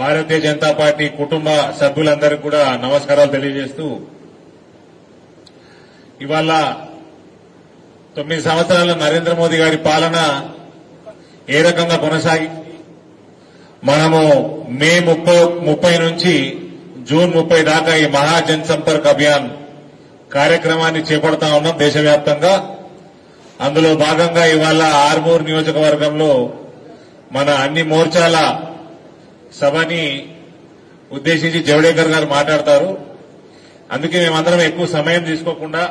భారతీయ Janata party కుటుంబ సభ్యులందరికీ కూడా నమస్కారాలు తెలియజేస్తూ ఇవాళ తొమ్మిది సంవత్సరాల నరేంద్ర మోదీ గారి పాలన ఏ రకంగా కొనసాగి మనము మే ముప్పై ముప్పై నుంచి జూన్ ముప్పై దాకా ఈ మహా జన్ సంపర్క్ అభియాన్ కార్యక్రమాన్ని చేపడతా ఉన్నాం దేశవ్యాప్తంగా అందులో భాగంగా ఇవాళ ఆర్మూర్ నియోజకవర్గంలో మన అన్ని మోర్చాల సభని ఉద్దేశించి జవడేకర్ గారు మాట్లాడతారు అందుకే మేమందరం ఎక్కువ సమయం తీసుకోకుండా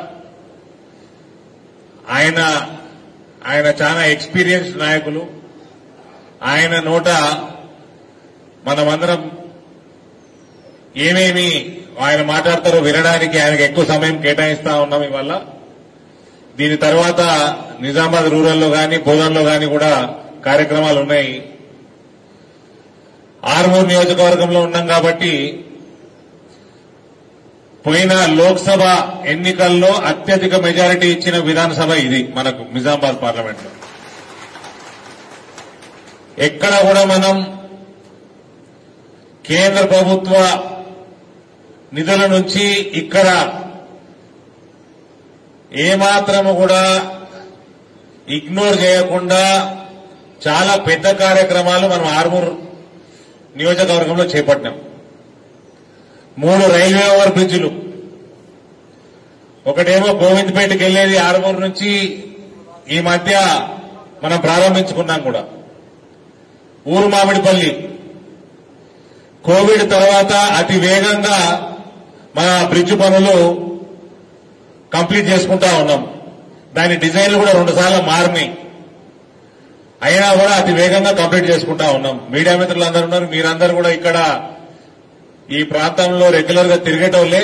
ఆయన ఆయన చాలా ఎక్స్పీరియన్స్ నాయకులు ఆయన నోట మనమందరం ఏమేమి ఆయన మాట్లాడతారో వినడానికి ఆయనకు ఎక్కువ సమయం కేటాయిస్తా ఉన్నాం ఇవాళ దీని తర్వాత నిజామాబాద్ రూరల్లో గాని బోధన్లో గాని కూడా కార్యక్రమాలు ఉన్నాయి ఆర్మూర్ నియోజకవర్గంలో ఉన్నాం కాబట్టి పోయిన లోక్సభ ఎన్నికల్లో అత్యధిక మెజారిటీ ఇచ్చిన విధానసభ ఇది మనకు నిజామాబాద్ పార్లమెంట్ లో ఎక్కడ కూడా మనం కేంద్ర ప్రభుత్వ నిధుల నుంచి ఇక్కడ ఏమాత్రము కూడా ఇగ్నోర్ చేయకుండా చాలా పెద్ద కార్యక్రమాలు మనం ఆర్మూర్ నియోజకవర్గంలో చేపట్టాం మూడు రైల్వే ఓవర్ బ్రిడ్జిలు ఒకటేమో గోవిందపేటకి వెళ్లేది ఆరుమూరు నుంచి ఈ మధ్య మనం ప్రారంభించుకున్నాం కూడా ఊరు మామిడిపల్లి కోవిడ్ తర్వాత అతి వేగంగా మన బ్రిడ్జ్ పనులు కంప్లీట్ చేసుకుంటా ఉన్నాం దాని డిజైన్లు కూడా రెండు సార్లు మారినాయి అయినా కూడా అతి వేగంగా కంప్లీట్ చేసుకుంటా ఉన్నాం మీడియా మిత్రులు అందరూ ఉన్నారు మీరందరూ కూడా ఇక్కడ ఈ ప్రాంతంలో రెగ్యులర్ గా తిరిగేటోళ్లే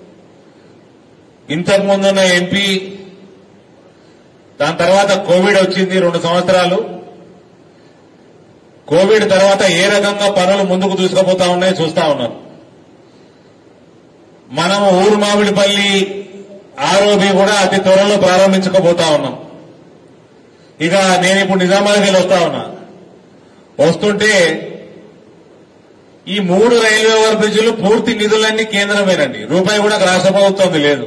ఇంతకు ముందున్న ఎంపీ దాని తర్వాత కోవిడ్ వచ్చింది రెండు సంవత్సరాలు కోవిడ్ తర్వాత ఏ రకంగా పనులు ముందుకు తీసుకుపోతా ఉన్నాయో చూస్తా ఉన్నారు మనం ఊరు మామిడిపల్లి ఆరోబి కూడా అతి త్వరలో ప్రారంభించకపోతా ఉన్నాం ఇక నేను ఇప్పుడు నిజామాబాద్కి వెళ్ళి వస్తా ఉన్నా వస్తుంటే ఈ మూడు రైల్వే ఓవర్ బ్రిడ్జిలు పూర్తి నిధులన్నీ కేంద్రమేనండి రూపాయి కూడా రాష్ట్ర ప్రభుత్వం లేదు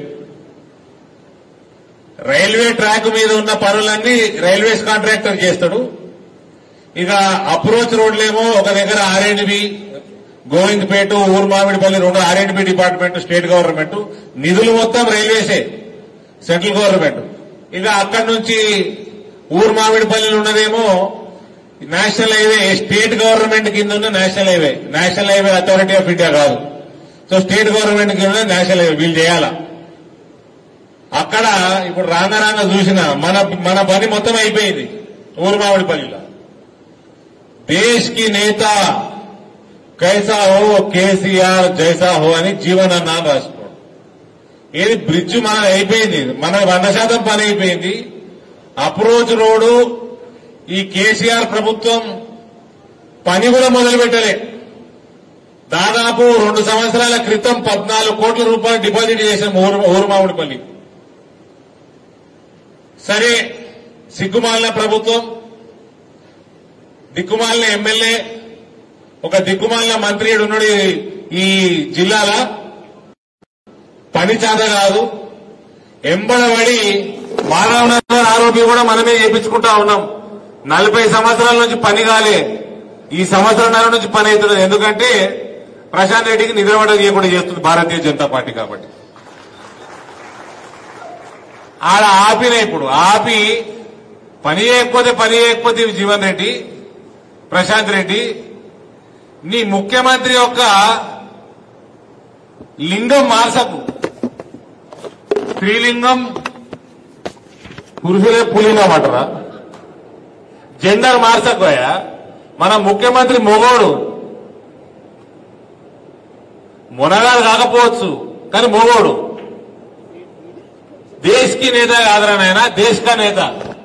రైల్వే ట్రాక్ మీద ఉన్న పనులన్నీ రైల్వేస్ కాంట్రాక్టర్ చేస్తాడు ఇక అప్రోచ్ రోడ్లేమో ఒక దగ్గర ఆర్ఎండ్బి గోవిందపేట ఊరు మామిడిపల్లి రెండు ఆర్ఎండ్బి డిపార్ట్మెంట్ స్టేట్ గవర్నమెంట్ నిధులు మొత్తం రైల్వేసే సెంట్రల్ గవర్నమెంట్ ఇక అక్కడి నుంచి ఊరు మామిడిపల్లిలో ఉన్నదేమో నేషనల్ హైవే స్టేట్ గవర్నమెంట్ కింద ఉన్న national highway national highway authority of India కాదు సో స్టేట్ గవర్నమెంట్ కింద ఉన్న నేషనల్ హైవే వీళ్ళు చేయాలా అక్కడ ఇప్పుడు రాంగ రాంగ చూసిన మన మన పని మొత్తం అయిపోయింది ఊరు మామిడిపల్లిలో దేశ్ కి నేత కైసా హో కేసీఆర్ జైసా హో అని జీవన్ అన్న అని రాసుకోండి ఏది బ్రిడ్జ్ మన అయిపోయింది మన వంద శాతం పని అయిపోయింది అప్రోచ్ రోడ్డు ఈ కేసీఆర్ ప్రభుత్వం పని కూడా మొదలు పెట్టలే దాదాపు రెండు సంవత్సరాల క్రితం పద్నాలుగు కోట్ల రూపాయలు డిపాజిట్ చేసాం ఊరు ఊరుమామిడిపల్లి సరే సిగ్గుమాలిన ప్రభుత్వం దిక్కుమాలిన ఎమ్మెల్యే ఒక దిక్కుమాలిన మంత్రి ఈడు ఉన్నాడు ఈ- ఈ జిల్లాల పని చేత కాదు ఎంబడబడి మానవనగర్ ఆరోపి కూడా మనమే చేపించుకుంటా ఉన్నాం నలభై సంవత్సరాల నుంచి పని కాలే ఈ సంవత్సరంన్నర నుంచి పని అవుతున్నది ఎందుకంటే ప్రశాంత్ రెడ్డికి నిద్రపడ చేయకుండా చేస్తుంది భారతీయ జనతా పార్టీ కాబట్టి ఆడ ఆపిన ఇప్పుడు ఆపి పని చేయకపోతే పని చేయకపోతే జీవన్ రెడ్డి ప్రశాంత్ రెడ్డి నీ ముఖ్యమంత్రి యొక్క లింగం మార్చకు స్త్రీలింగం పురుషులే పులింగం అంటారా జెండర్ మార్చకపోయా మన ముఖ్యమంత్రి మొగోడు మొనగాడు కాకపోవచ్చు కానీ మొగోడు దేశ్ కి నేత కాదురా నాయన దేశ్ కా నేత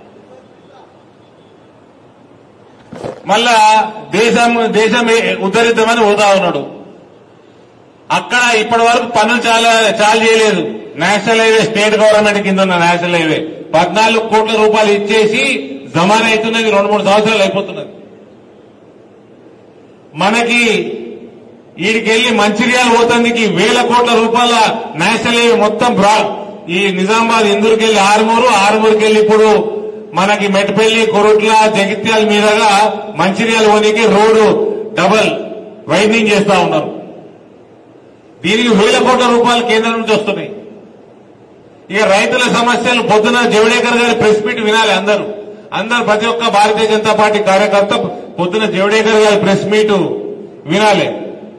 మళ్ళా దేశం దేశం ఉద్ధరిద్దామని పోతా ఉన్నాడు అక్కడ ఇప్పటి వరకు పనులు చాలా చాలా చేయలేదు నేషనల్ హైవే స్టేట్ గవర్నమెంట్ కింద ఉన్న నేషనల్ హైవే పద్నాలుగు కోట్ల రూపాయలు ఇచ్చేసి జమాన్ అవుతున్నది రెండు మూడు సంవత్సరాలు అయిపోతున్నది మనకి వీడికెళ్లి మంచిర్యాల పోతందుకు వేల కోట్ల రూపాయల నేషనల్ హైవే మొత్తం బ్రా ఈ నిజామాబాద్ ఇందూరుకెళ్లి ఆరుమూరు ఆరుమూరుకెళ్లి ఇప్పుడు మనకి మెట్పల్లి కొరుట్ల జగిత్యాల మీదుగా మంచిర్యాల పోనీకి రోడ్డు డబల్ వైండింగ్ చేస్తా ఉన్నారు దీనికి వేల కోట్ల రూపాయలు కేంద్రం నుంచి వస్తున్నాయి ఇక రైతుల సమస్యలు పొద్దున జవడేకర్ గారి ప్రెస్ మీట్ వినాలి అందరూ అందరు ప్రతి ఒక్క భారతీయ జనతా పార్టీ కార్యకర్త పొద్దున జవడేకర్ గారి ప్రెస్ మీట్ వినాలి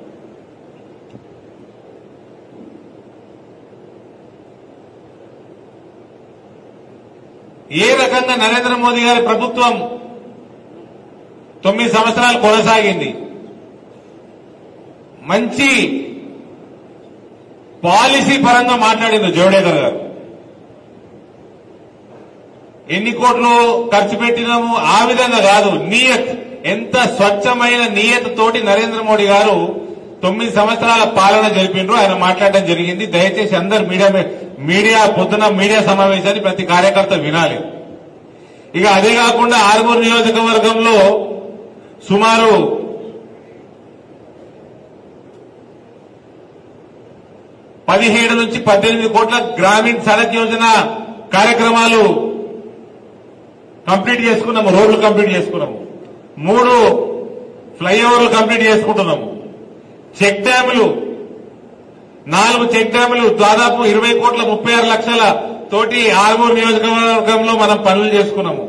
ఏ రకంగా నరేంద్ర మోదీ గారి ప్రభుత్వం తొమ్మిది సంవత్సరాలు కొనసాగింది మంచి పాలసీ పరంగా మాట్లాడింది జవడేకర్ గారు ఎన్ని కోట్లు ఖర్చు పెట్టినాము ఆ విధంగా కాదు నియత్ ఎంత స్వచ్ఛమైన నియత్ తోటి నరేంద్ర మోడీ గారు తొమ్మిది సంవత్సరాల పాలన జరిపిండ్రు ఆయన మాట్లాడడం జరిగింది దయచేసి అందరు మీడియా మీడియా పొద్దున మీడియా సమావేశాన్ని ప్రతి కార్యకర్త వినాలి ఇక అదే కాకుండా ఆరుమూరు నియోజకవర్గంలో సుమారు పదిహేడు నుంచి పద్దెనిమిది కోట్ల గ్రామీణ సడక్ యోజన కార్యక్రమాలు కంప్లీట్ చేసుకున్నాము రోడ్లు కంప్లీట్ చేసుకున్నాము మూడు ఫ్లైఓవర్లు కంప్లీట్ చేసుకుంటున్నాము చెక్ డ్యాములు నాలుగు చెక్ డ్యాములు దాదాపు ఇరవై కోట్ల ముప్పై ఆరు లక్షల తోటి ఆరుమూరు నియోజకవర్గంలో మనం పనులు చేసుకున్నాము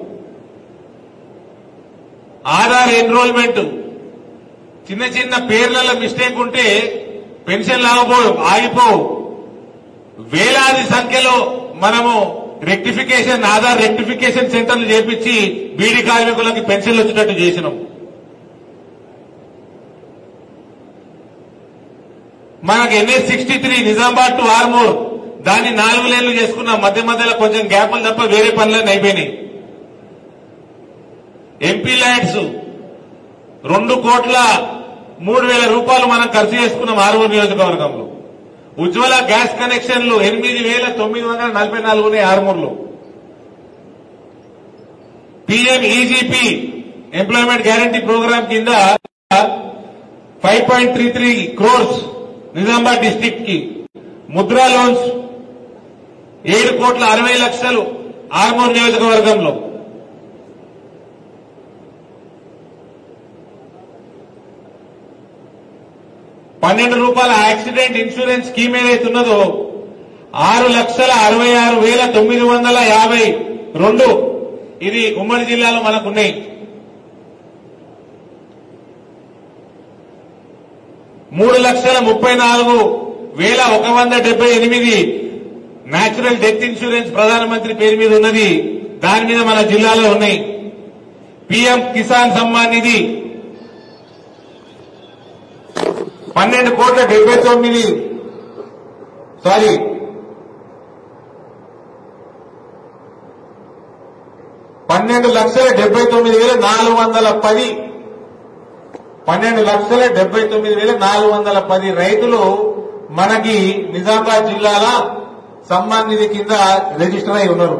ఆధార్ ఎన్రోల్మెంట్ చిన్న చిన్న పేర్లలో మిస్టేక్ ఉంటే పెన్షన్ లాగపోవు ఆగిపోవు వేలాది సంఖ్యలో మనము రెక్టిఫికేషన్ ఆధార్ రెక్టిఫికేషన్ సెంటర్లు చేపించి బీడీ కార్మికులకి పెన్షన్లు వచ్చేటట్టు చేసినాం మనకు NS sixty three Nizamabad to Armoor దాన్ని నాలుగు లేన్లు చేసుకున్నాం మధ్య మధ్యలో కొంచెం గ్యాపులు తప్ప వేరే పనులన్నీ అయిపోయినాయి ఎంపీ ల్యాండ్స్ రెండు కోట్ల మూడు వేల రూపాయలు మనం ఖర్చు చేసుకున్నాం ఆరుమూరు నియోజకవర్గంలో ఉజ్వల గ్యాస్ కనెక్షన్లు ఎనిమిది వేల తొమ్మిది వందల నలభై నాలుగు ఉన్నాయి ఆరుమూరులో PM EGP employment guarantee programme కింద five point three three crores Nizamabad district కి ముద్రా లోన్స్ ఏడు కోట్ల అరవై లక్షలు ఆర్మూర్ నియోజకవర్గంలో పన్నెండు రూపాయల యాక్సిడెంట్ ఇన్సూరెన్స్ స్కీమ్ ఏదైతే ఉన్నదో ఆరు లక్షల అరవై ఆరు వేల తొమ్మిది వందల యాభై రెండు ఇది ఉమ్మడి జిల్లాలో మనకున్నాయి మూడు లక్షల ముప్పై నాలుగు వేల ఒక వంద డెబ్బై ఎనిమిది న్యాచురల్ డెత్ ఇన్సూరెన్స్ ప్రధానమంత్రి పేరు మీద ఉన్నది దాని మీద మన జిల్లాలో ఉన్నాయి పీఎం కిసాన్ సమ్మాన్ నిధి పన్నెండు కోట్ల డెబ్బై తొమ్మిది సారీ పన్నెండు లక్షల డెబ్బై తొమ్మిది వేల నాలుగు వందల పది పన్నెండు లక్షల డెబ్బై తొమ్మిది వేల నాలుగు వందల పది రైతులు మనకి నిజామాబాద్ జిల్లాల సమ్మాన్ నిధి కింద రిజిస్టర్ అయి ఉన్నారు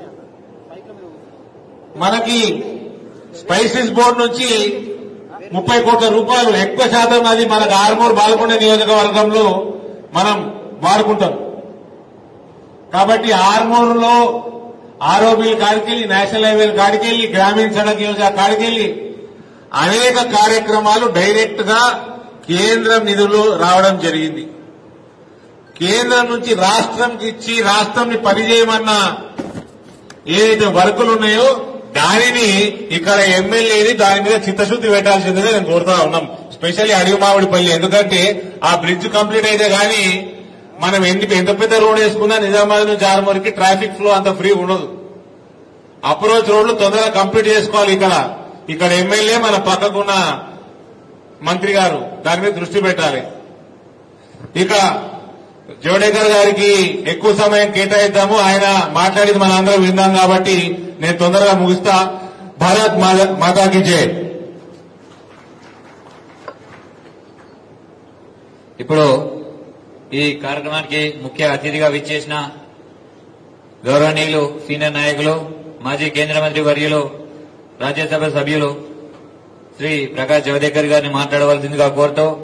మనకి స్పైసెస్ బోర్డు నుంచి ముప్పై కోట్ల రూపాయలు ఎక్కువ శాతం అది మనకు ఆర్మూర్ బాల్కొండ నియోజకవర్గంలో మనం వాడుకుంటాం కాబట్టి ఆర్మూరులో ఆరోగ్య కాడికెళ్ళి నేషనల్ హైవే కాడికెళ్ళి గ్రామీణ సడక్ యోజన కాడికెళ్ళి అనేక కార్యక్రమాలు డైరెక్ట్ గా కేంద్రం నిధులు రావడం జరిగింది కేంద్రం నుంచి రాష్ట్రంకి ఇచ్చి రాష్ట్రంని పనిచేయమన్న ఏదైతే వర్కులు ఉన్నాయో దానిని ఇక్కడ ఎమ్మెల్యేని దాని మీద చిత్తశుద్ధి పెట్టాల్సిందిగా నేను కోరుతా ఉన్నాం స్పెషల్లీ అడిగి మామిడిపల్లి ఎందుకంటే ఆ బ్రిడ్జ్ కంప్లీట్ అయితే గానీ మనం ఎన్ని ఎంత పెద్ద రోడ్ వేసుకున్నా నిజామాబాద్ నుంచి ఆరుమూరికి ట్రాఫిక్ ఫ్లో అంత ఫ్రీ ఉండదు అప్రోచ్ రోడ్లు తొందరగా కంప్లీట్ చేసుకోవాలి ఇక్కడ ఇక్కడ ఎమ్మెల్యే మన పక్కకున్న మంత్రి గారు దాని మీద దృష్టి పెట్టాలి ఇక జవడేకర్ గారికి ఎక్కువ సమయం కేటాయిద్దాము ఆయన మాట్లాడింది మన అందరం విందాం కాబట్టి నేను తొందరగా ముగిస్తా భారత్ మాతా- మాతాకి జై ఇప్పుడు ఈ కార్యక్రమానికి ముఖ్య అతిథిగా విచ్చేసిన గౌరవనీయులు సీనియర్ నాయకులు మాజీ కేంద్ర మంత్రి వర్యులు రాజ్యసభ సభ్యులు శ్రీ ప్రకాష్ జవదేకర్ గారిని మాట్లాడవలసిందిగా కోరుతూ